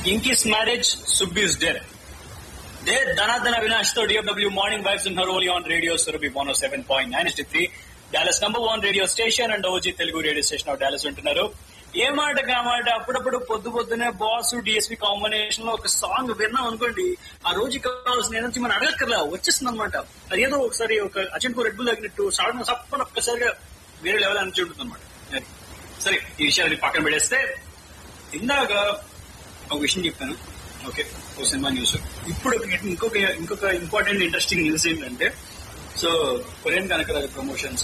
ఇంకీస్ marriage సుబ్బీస్ డెడ్ దే ధనాధన అవినాష్ తో DFW morning vibes in her only on radio Surabhi one seven point nine three Dallas number one radio station and OG Telugu radio station of Dallas ఉంటున్నారు ఏ మాట కామాట అప్పుడప్పుడు పొద్దు పొద్దునే బాస్ డిఎస్పీ కాంబినేషన్ లో ఒక సాంగ్ విన్నాం అనుకోండి ఆ రోజు కావాల్సిన ఎనర్జీ మనం అడగక్కర్లా వచ్చేస్తుంది అనమాట అది ఏదో ఒకసారి ఒక అర్జెంట్ రెడ్ బుల్ తగినట్టు సడన్ సప్పని ఒక్కసారిగా వేరే లెవెల్ అనిపించి ఉంటుంది అనమాట సరే ఈ విషయాన్ని పక్కన పెడేస్తే ఇందాక ఒక విషయం చెప్పాను ఓకే ఓ సినిమా న్యూస్ ఇప్పుడు ఇంకొక ఇంకొక ఇంపార్టెంట్ ఇంట్రెస్టింగ్ న్యూస్ ఏంటంటే సో కొరియన్ కనక ప్రమోషన్స్